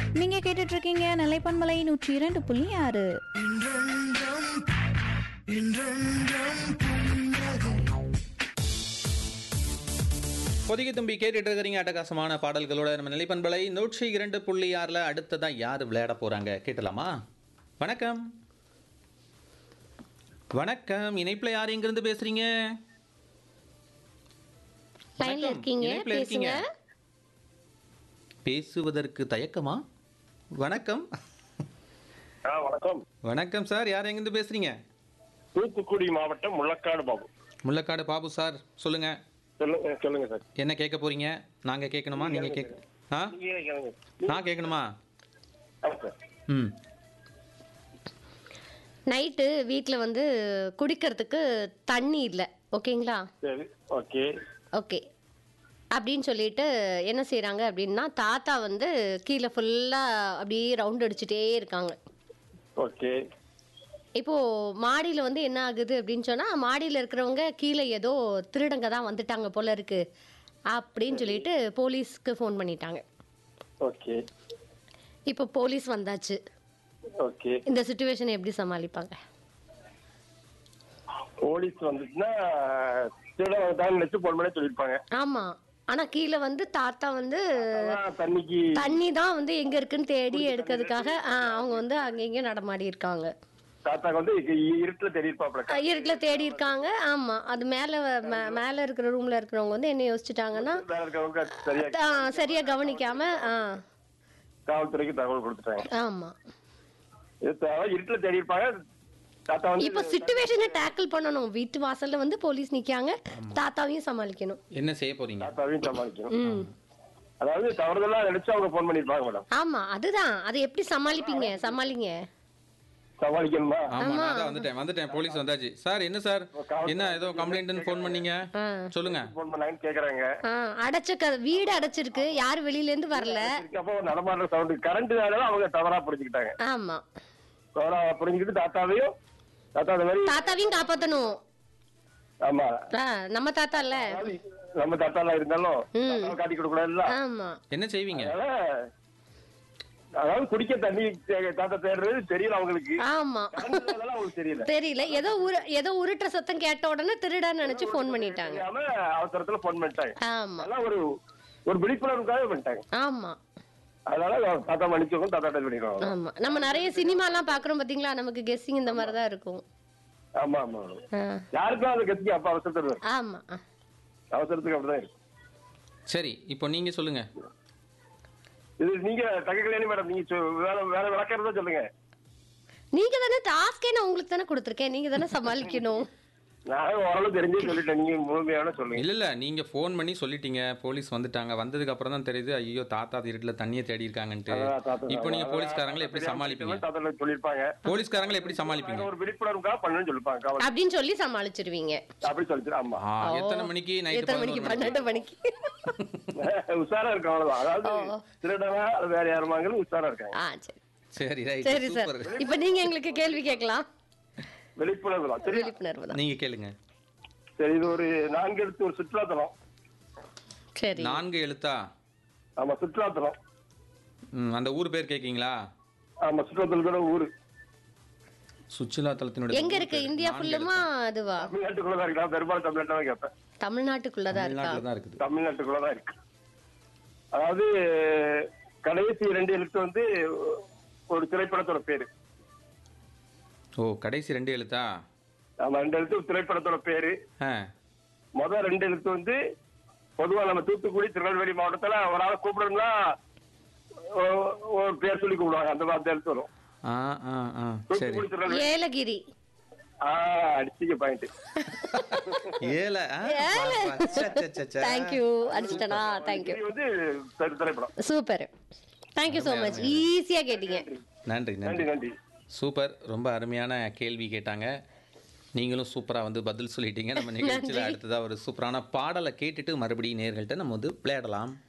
நீங்க கேட்டுட்டு இருக்கீங்க நிலைப்பன்மலை நூற்றி இரண்டு புள்ளி ஆறு பொதிகை தும்பி கேட்டுட்டு இருக்கிறீங்க அட்டகாசமான பாடல்களோட நம்ம நிலைப்பண்பலை நூற்றி இரண்டு புள்ளி ஆறில் அடுத்ததான் யார் விளையாட போறாங்க கேட்டலாமா வணக்கம் வணக்கம் இணைப்பில் யார் எங்கிருந்து பேசுறீங்க லைன்ல வணக்கம். இருக்கீங்க இணைப்புல பேசுங்க பேசுவதற்கு தயக்கமா வணக்கம் ஆ வணக்கம் வணக்கம் சார் யார் எங்கிருந்து பேசுறீங்க தூத்துக்குடி மாவட்டம் முள்ளக்காடு பாபு முள்ளக்காடு பாபு சார் சொல்லுங்க சொல்லுங்க சொல்லுங்க சார் என்ன கேட்க போறீங்க நாங்க கேட்கணுமா நீங்க கேட்க ஆ நீங்க கேளுங்க நான் கேட்கணுமா ஆமா சார் ம் நைட்டு வீட்டில் வந்து குடிக்கிறதுக்கு தண்ணி இல்லை ஓகேங்களா சரி ஓகே ஓகே அப்படின்னு சொல்லிட்டு என்ன செய்கிறாங்க அப்படின்னா தாத்தா வந்து கீழே ஃபுல்லாக அப்படியே ரவுண்ட் அடிச்சுட்டே இருக்காங்க ஓகே இப்போது மாடியில் வந்து என்ன ஆகுது அப்படின்னு சொன்னால் மாடியில் இருக்கிறவங்க கீழே ஏதோ திருடங்க தான் வந்துட்டாங்க போல இருக்கு அப்படின்னு சொல்லிட்டு போலீஸ்க்கு ஃபோன் பண்ணிட்டாங்க ஓகே இப்போ போலீஸ் வந்தாச்சு ஓகே இந்த சுச்சுவேஷனை எப்படி சமாளிப்பாங்க போலீஸ் வந்துச்சுன்னா திருடன் தான் நினைச்சு போன் பண்ணி சொல்லியிருப்பாங்க ஆமாம் ஆனால் கீழே வந்து தாத்தா வந்து அதான் தண்ணிக்கு தண்ணி தான் வந்து எங்க இருக்குன்னு தேடி எடுக்கிறதுக்காக ஆ, அவங்க வந்து அங்க இங்க நடமாடி இருக்காங்க தாத்தாக்கு வந்து இ- இருட்டுல தெரியிருப்பாப்ல அஹ் இருட்டுல தேடி இருக்காங்க ஆமா அது மேல மே- மேல இருக்கிற ரூம்ல இருக்கிறவங்க வந்து என்ன யோசிச்சுட்டாங்கன்னா வேற இருக்கவங்க சரியா ஆ, சரியா கவனிக்காம ஆ, காவல்துறைக்கு தகவல் கொடுத்துட்டாங்க ஆமா இது தேவை இருட்டுல தேடி இருப்பாங்க தாத்தா வந்து இப்போ சுச்சுவேஷனை டேக்கிள் பண்ணணும் வீட்டு வாசல்ல வந்து போலீஸ் நிக்காங்க தாத்தாவையும் சமாளிக்கணும் என்ன செய்ய போறீங்க தாத்தாவையும் சமாளிக்கணும் ம் அதாவது தவறுதலா நினைச்சு அவங்க போன் பண்ணிருப்பாங்க மேடம் ஆமா அதுதான் அதை எப்படி சமாளிப்பீங்க சமாளிங்க சமாளிக்கணுமா ஆமா நான் தான் வந்துட்டேன் வந்துட்டேன் போலீஸ் வந்தாச்சு சார் என்ன சார் என்ன ஏதோ கம்ப்ளைண்ட்னு ஃபோன் பண்ணீங்க ஆ. சொல்லுங்க போன் பண்ணாங்கன்னு கேக்குறாங்க ஆ, அடைச்ச க வீடு அடைச்சிருக்கு யாரும் வெளியில இருந்து வரல அப்போ நடமாடுற சவுண்ட் கரண்ட்னால அவங்க தவறா புரிஞ்சுக்கிட்டாங்க ஆமா தவறா புரிஞ்சுக்கிட்டு தாத்தாவையும் தாத்தா அந்த மாதிரி தாத்தாவையும் காப்பாத்தணும் ஆமா ஆ, நம்ம தாத்தா இல்ல அதாவது நம்ம தாத்தாலாம் இருந்தாலும் ம். தாத்தாவை காட்டி கொடுக்கூடாதுல்ல ஆமா என்ன செய்வீங்க அதனால அதாவது குடிக்க தண்ணி தே- தாத்தா தேடுறது தெரியல அவங்களுக்கு ஆமா கரண்ட்னால அவங்களுக்கு தெரியல தெரியல ஏதோ உரு ஏதோ உருட்டுற சத்தம் கேட்ட உடனே திருடான்னு நினைச்சு ஃபோன் பண்ணிட்டாங்க தெரியாம அவசரத்துல போன் பண்ணிட்டாங்க ஆமா அதெல்லாம் ஒரு ஒரு விழிப்புணர்வுக்காக பண்ணிட்டாங்க ஆமா அதனால தாத்தா மன்னிச்சுக்கும் தாத்தா டெல் பண்ணிடுவாங்க ஆமா நம்ம நிறைய சினிமாலாம் பாக்குறோம் பாத்தீங்களா நமக்கு கெஸ்ஸிங் இந்த மாதிரி தான் இருக்கும் ஆமா ஆமா ஆ, யாருக்கும் அது கட்சி அப்ப அவசரத்துல வரும். ஆமா அவசரத்துக்கு அப்படிதான் இருக்கும் சரி இப்போ நீங்க சொல்லுங்க இது நீங்க தகவல் மேடம் நீங்க சொ- வேலை வேலை விளக்கறதா சொல்லுங்க நீங்க தானே டாஸ்கே நான் உங்களுக்கு தானே கொடுத்துருக்கேன் நீங்க தானே சமாளிக்கணும் நான் ஓரளவு தெரிஞ்சே சொல்லிட்டேன் நீங்க முழுமையான சொல்லுங்க இல்ல இல்ல நீங்க ஃபோன் பண்ணி சொல்லிட்டீங்க போலீஸ் வந்துட்டாங்க வந்ததுக்கு அப்புறம் தான் தெரியுது ஐயோ தாத்தா இருட்டுல தண்ணியை தேடி இருக்காங்கன்ட்டு அதான் தாத்தா- இப்போ நீங்க போலீஸ்காரங்களை எப்படி சமாளிப்பீங்க தாத்தா சொல்லியிருப்பாங்க போலீஸ்காரங்களை எப்படி சமாளிப்பீங்க ஒரு விழிப்புணர்வுக்காக பண்ணணும்னு சொல்லிருப்பாங்க காவல் அப்படின்னு சொல்லி சமாளிச்சிருவீங்க அப்படி சொல்லிச்சு ஆமா ஆ, எத்தனை மணிக்கு நைட்டு எத்தனை மணிக்கு பன்னெண்டு மணிக்கு உஷாரா இருக்கும் அவ்வளவுதான் அதாவது ஓ. திருடனா அது வேற யாருமாங்களும் உஷாரா இருக்காங்க ஆ சரி சரி ரைட் சரி சார் சூப்பர் இப்போ நீங்க எங்களுக்கு கேள்வி கேட்கலாம் விழிப்புணர்வு தான் சரி விழிப்புணர்வு தான் நீங்க கேளுங்க சரி இது ஒரு நான்கு எழுத்து ஒரு சுற்றுலாத்தலம் சரி நான்கு எழுத்தா ஆமா சுற்றுலாத்தலம் ம், அந்த ஊர் பேர் கேட்கீங்களா ஆமா சுற்றுலாத்தலத்தோட ஊரு சுற்றுலா தலத்தினுடைய எங்க இருக்கு இந்தியா ஃபுல்லுமா அதுவா தமிழ்நாட்டுக்குள்ளதான் இருக்கு நான் பெரும்பாலும் தமிழ்நாட்டை தான் கேட்பேன் தமிழ்நாட்டுக்குள்ளதான் இருக்கா தமிழ்நாட்டில் தான் இருக்குது தமிழ்நாட்டுக்குள்ளதான் இருக்கு அதாவது கடைசி ரெண்டு எழுத்து வந்து ஒரு திரைப்படத்தோட பேரு ஓ கடைசி ரெண்டு எழுத்தா ஆமா ரெண்டு எழுத்து ஒரு திரைப்படத்தோட பேரு ஆ முதல் ரெண்டு எழுத்து வந்து பொதுவா நம்ம தூத்துக்குடி திருநெல்வேலி மாவட்டத்துல ஒரு ஆளை கூப்பிடணும்னா ஒ- ஒரு பேர் சொல்லி கூப்பிடுவாங்க அந்த மாதிரி எழுத்து வரும் ஆ ஆ ஆ சரி தூத்துக்குடி திருநெல்வேலி ஏலகிரி ஆஹ் அடிச்சிக்க பாயிண்ட் ஏல தேங்க்யூ அடிச்சிட்டனா தேங்க்யூ இது வந்து திரை- திரைப்படம் சூப்பர் தேங்க்யூ ஸோ மச் ஈஸியா கேட்டீங்க நன்றி நன்றி நன்றி நன்றி சூப்பர் ரொம்ப அருமையான கேள்வி கேட்டாங்க நீங்களும் சூப்பராக வந்து பதில் சொல்லிட்டீங்க நம்ம நிகழ்ச்சியில் அடுத்ததாக ஒரு சூப்பரான பாடலை கேட்டுட்டு மறுபடியும் நேர்கள்ட்ட நம்ம வந்து விளையாடலாம்